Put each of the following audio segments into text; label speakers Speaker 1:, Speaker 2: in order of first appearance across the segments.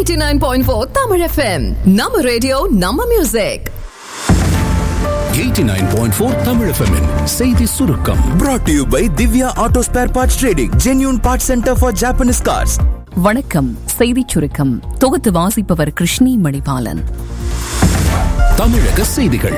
Speaker 1: 89.4 Tamil FM நம்ம radio நம்ம music
Speaker 2: 89.4 Tamil FM -இன் செய்தி சுருக்கம்
Speaker 3: brought to you by Divya Auto Spare Parts Trading, genuine parts center for Japanese cars.
Speaker 4: வணக்கம் செய்திச் சுருக்கம் தொகுத்து வாசிப்பவர் கிருஷ்ணி மணிபாலன்
Speaker 2: தமிழக செய்திகள்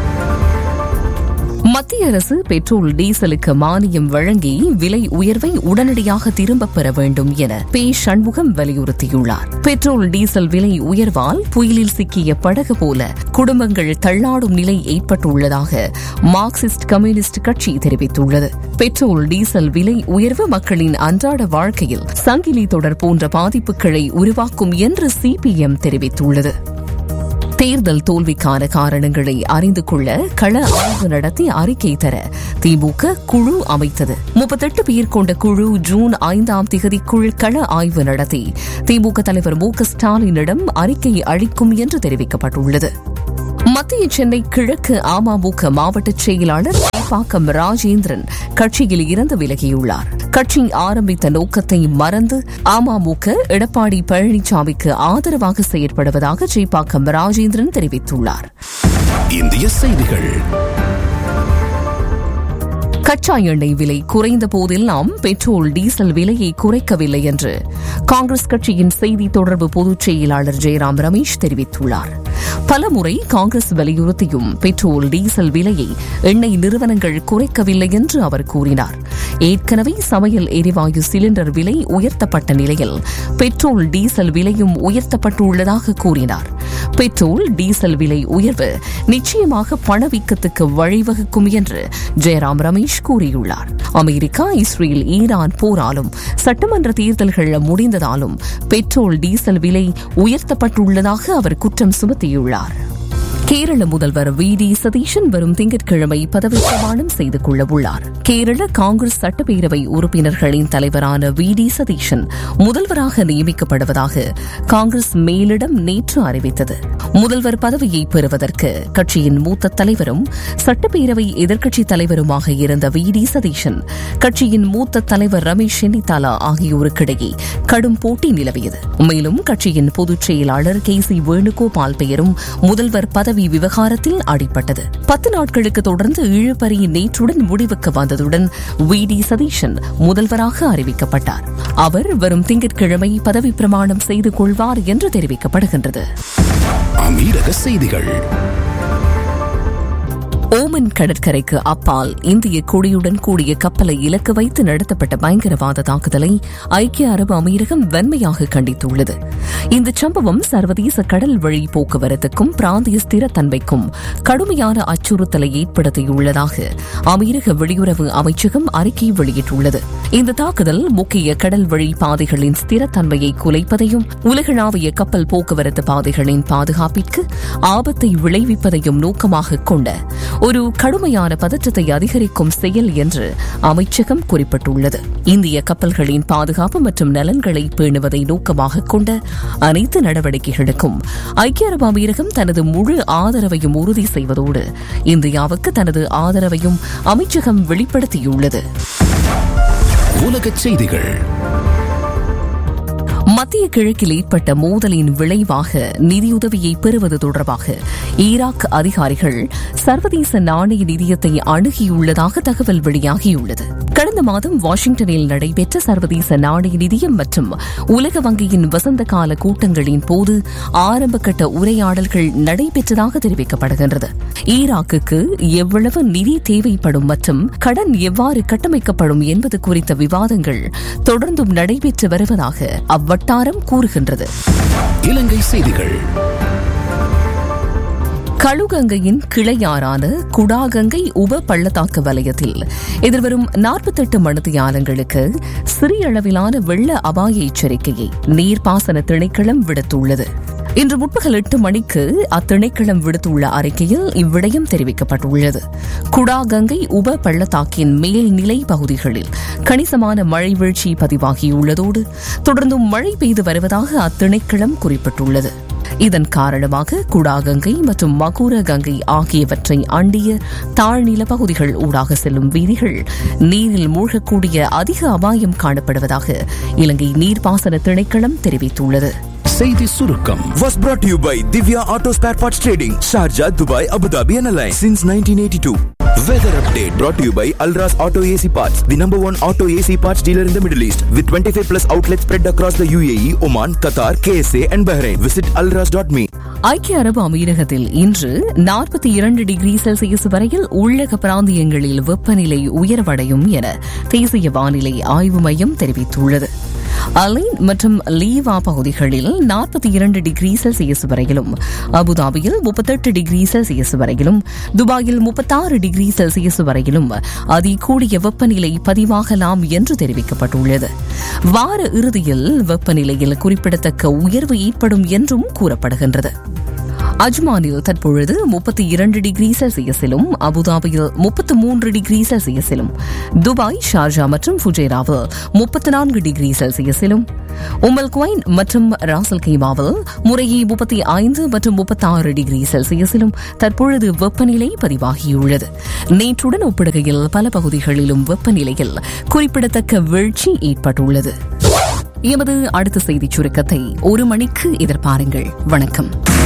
Speaker 4: மத்திய அரசு பெட்ரோல் டீசலுக்கு மானியம் வழங்கி விலை உயர்வை உடனடியாக திரும்பப் பெற வேண்டும் என பே சண்முகம் வலியுறுத்தியுள்ளார் பெட்ரோல் டீசல் விலை உயர்வால் புயலில் சிக்கிய படகு போல குடும்பங்கள் தள்ளாடும் நிலை ஏற்பட்டுள்ளதாக மார்க்சிஸ்ட் கம்யூனிஸ்ட் கட்சி தெரிவித்துள்ளது பெட்ரோல் டீசல் விலை உயர்வு மக்களின் அன்றாட வாழ்க்கையில் சங்கிலி தொடர் போன்ற பாதிப்புகளை உருவாக்கும் என்று சிபிஎம் தெரிவித்துள்ளது தேர்தல் தோல்விக்கான காரணங்களை அறிந்து கொள்ள கள ஆய்வு நடத்தி அறிக்கை தர திமுக குழு அமைத்தது முப்பத்தெட்டு பேர் கொண்ட குழு ஜூன் ஐந்தாம் திகதிக்குள் கள ஆய்வு நடத்தி திமுக தலைவர் மு க ஸ்டாலினிடம் அறிக்கை அளிக்கும் என்று தெரிவிக்கப்பட்டுள்ளது மத்திய சென்னை கிழக்கு அமமுக மாவட்ட செயலாளர் பாக்கம் ராஜேந்திரன் கட்சியில் இருந்து விலகியுள்ளார் கட்சி ஆரம்பித்த நோக்கத்தை மறந்து அமமுக எடப்பாடி பழனிசாமிக்கு ஆதரவாக செயற்படுவதாக ஜெய்பாக்கம் ராஜேந்திரன் தெரிவித்துள்ளார்
Speaker 2: இந்திய செய்திகள்
Speaker 4: கச்சா எண்ணெய் விலை குறைந்த போதெல்லாம் பெட்ரோல் டீசல் விலையை குறைக்கவில்லை என்று காங்கிரஸ் கட்சியின் செய்தி தொடர்பு பொதுச் செயலாளர் ஜெயராம் ரமேஷ் தெரிவித்துள்ளார் பலமுறை காங்கிரஸ் வலியுறுத்தியும் பெட்ரோல் டீசல் விலையை எண்ணெய் நிறுவனங்கள் குறைக்கவில்லை என்று அவர் கூறினார் ஏற்கனவே சமையல் எரிவாயு சிலிண்டர் விலை உயர்த்தப்பட்ட நிலையில் பெட்ரோல் டீசல் விலையும் உயர்த்தப்பட்டுள்ளதாக கூறினார் பெட்ரோல் டீசல் விலை உயர்வு நிச்சயமாக பணவீக்கத்துக்கு வழிவகுக்கும் என்று ஜெயராம் ரமேஷ் கூறியுள்ளார் அமெரிக்கா இஸ்ரேல் ஈரான் போராலும் சட்டமன்ற தேர்தல்கள் முடிந்ததாலும் பெட்ரோல் டீசல் விலை உயர்த்தப்பட்டுள்ளதாக அவர் குற்றம் சுமத்தியுள்ளார் கேரள முதல்வர் வி டி சதீஷன் வரும் திங்கட்கிழமை பதவி பிரமாணம் செய்து கொள்ள உள்ளார் கேரள காங்கிரஸ் சட்டப்பேரவை உறுப்பினர்களின் தலைவரான வி டி சதீஷன் முதல்வராக நியமிக்கப்படுவதாக காங்கிரஸ் மேலிடம் நேற்று அறிவித்தது முதல்வர் பதவியை பெறுவதற்கு கட்சியின் மூத்த தலைவரும் சட்டப்பேரவை எதிர்க்கட்சித் தலைவருமாக இருந்த வி டி சதீஷன் கட்சியின் மூத்த தலைவர் ரமேஷ் சென்னிதாலா ஆகியோருக்கிடையே கடும் போட்டி நிலவியது மேலும் கட்சியின் பொதுச் செயலாளர் கே சி வேணுகோபால் பெயரும் முதல்வர் பதவி விவகாரத்தில் அடிப்பட்டது பத்து நாட்களுக்கு தொடர்ந்து இழுபறி நேற்றுடன் முடிவுக்கு வந்ததுடன் வி டி சதீஷன் முதல்வராக அறிவிக்கப்பட்டார் அவர் வரும் திங்கட்கிழமை பதவி பிரமாணம் செய்து கொள்வார் என்று தெரிவிக்கப்படுகின்றது
Speaker 2: அமீரக செய்திகள்
Speaker 4: ஓமன் கடற்கரைக்கு அப்பால் இந்திய கொடியுடன் கூடிய கப்பலை இலக்கு வைத்து நடத்தப்பட்ட பயங்கரவாத தாக்குதலை ஐக்கிய அரபு அமீரகம் வன்மையாக கண்டித்துள்ளது இந்த சம்பவம் சர்வதேச கடல் வழி போக்குவரத்துக்கும் பிராந்திய ஸ்திரத்தன்மைக்கும் கடுமையான அச்சுறுத்தலை ஏற்படுத்தியுள்ளதாக அமீரக வெளியுறவு அமைச்சகம் அறிக்கை வெளியிட்டுள்ளது இந்த தாக்குதல் முக்கிய கடல் வழி பாதைகளின் ஸ்திரத்தன்மையை குலைப்பதையும் உலகளாவிய கப்பல் போக்குவரத்து பாதைகளின் பாதுகாப்பிற்கு ஆபத்தை விளைவிப்பதையும் நோக்கமாக கொண்ட ஒரு கடுமையான பதற்றத்தை அதிகரிக்கும் செயல் என்று அமைச்சகம் குறிப்பிட்டுள்ளது இந்திய கப்பல்களின் பாதுகாப்பு மற்றும் நலன்களை பேணுவதை நோக்கமாக கொண்ட அனைத்து நடவடிக்கைகளுக்கும் ஐக்கிய அரபு அமீரகம் தனது முழு ஆதரவையும் உறுதி செய்வதோடு இந்தியாவுக்கு தனது ஆதரவையும் அமைச்சகம் வெளிப்படுத்தியுள்ளது
Speaker 2: உலகச் செய்திகள்
Speaker 4: மத்திய கிழக்கில் ஏற்பட்ட மோதலின் விளைவாக நிதியுதவியை பெறுவது தொடர்பாக ஈராக் அதிகாரிகள் சர்வதேச நாணய நிதியத்தை அணுகியுள்ளதாக தகவல் வெளியாகியுள்ளது கடந்த மாதம் வாஷிங்டனில் நடைபெற்ற சர்வதேச நாணய நிதியம் மற்றும் உலக வங்கியின் வசந்த கால கூட்டங்களின் போது ஆரம்பகட்ட உரையாடல்கள் நடைபெற்றதாக தெரிவிக்கப்படுகின்றது ஈராக்குக்கு எவ்வளவு நிதி தேவைப்படும் மற்றும் கடன் எவ்வாறு கட்டமைக்கப்படும் என்பது குறித்த விவாதங்கள் தொடர்ந்தும் நடைபெற்று வருவதாக அவ்வட்டாரம் கூறுகின்றது
Speaker 2: இலங்கை செய்திகள்
Speaker 4: களுகங்கையின் கிளையாறான குடாகங்கை உப பள்ளத்தாக்கு வலயத்தில் எதிர்வரும் நாற்பத்தெட்டு மணித்தியாலங்களுக்கு சிறிய அளவிலான வெள்ள அபாய எச்சரிக்கையை நீர்ப்பாசன திணைக்களம் விடுத்துள்ளது இன்று முற்பகல் எட்டு மணிக்கு அத்திணைக்களம் விடுத்துள்ள அறிக்கையில் இவ்விடயம் தெரிவிக்கப்பட்டுள்ளது குடாகங்கை உப பள்ளத்தாக்கின் மேல்நிலை பகுதிகளில் கணிசமான மழை வீழ்ச்சி பதிவாகியுள்ளதோடு தொடர்ந்தும் மழை பெய்து வருவதாக அத்திணைக்களம் குறிப்பிட்டுள்ளது இதன் காரணமாக குடாகங்கை மற்றும் மகூர கங்கை ஆகியவற்றை அண்டிய தாழ்நில பகுதிகள் ஊடாக செல்லும் வீதிகள் நீரில் மூழ்கக்கூடிய அதிக அபாயம் காணப்படுவதாக இலங்கை நீர்ப்பாசன திணைக்களம் தெரிவித்துள்ளது
Speaker 2: செய்தி சுருக்கம்
Speaker 3: Was brought to you by Divya Auto Spare Parts Trading, Sharjah, Dubai, Abu Dhabi, and Alliance since 1982. Weather update brought to you by Alras Auto AC Parts, the number one auto AC parts dealer in the Middle East, with 25 plus outlets spread across the UAE, Oman, Qatar, KSA, and Bahrain. Visit alras.me.
Speaker 4: ஐக்கிய அரபு அமீரகத்தில் இன்று நாற்பத்தி இரண்டு degree Celsius வரையில் உள்ளக பிராந்தியங்களில் வெப்பநிலை உயர்வடையும் என தேசிய வானிலை ஆய்வு மையம் தெரிவித்துள்ளது அலைன் மற்றும் லீவா பகுதிகளில் நாற்பத்தி இரண்டு டிகிரி செல்சியஸ் வரையிலும் அபுதாபியில் முப்பத்தெட்டு டிகிரி செல்சியஸ் வரையிலும் துபாயில் முப்பத்தாறு டிகிரி செல்சியஸ் வரையிலும் அதிகூடிய வெப்பநிலை பதிவாகலாம் என்று தெரிவிக்கப்பட்டுள்ளது வார இறுதியில் வெப்பநிலையில் குறிப்பிடத்தக்க உயர்வு ஏற்படும் என்றும் கூறப்படுகின்றது அஜ்மானில் தற்பொழுது முப்பத்தி இரண்டு டிகிரி செல்சியஸிலும் அபுதாபியில் முப்பத்து மூன்று டிகிரி செல்சியஸிலும் துபாய் ஷார்ஜா மற்றும் ஃபுஜேராவில் முப்பத்தி நான்கு டிகிரி செல்சியஸிலும் உமல் குவைன் மற்றும் ராசல் கைமாவில் முறையே முப்பத்தி ஐந்து மற்றும் முப்பத்தாறு டிகிரி செல்சியஸிலும் தற்பொழுது வெப்பநிலை பதிவாகியுள்ளது நேற்றுடன் ஒப்பிடுகையில் பல பகுதிகளிலும் வெப்பநிலையில் குறிப்பிடத்தக்க வீழ்ச்சி ஏற்பட்டுள்ளது எமது அடுத்த செய்திச் சுருக்கத்தை ஒரு மணிக்கு எதிர்பாருங்கள் வணக்கம்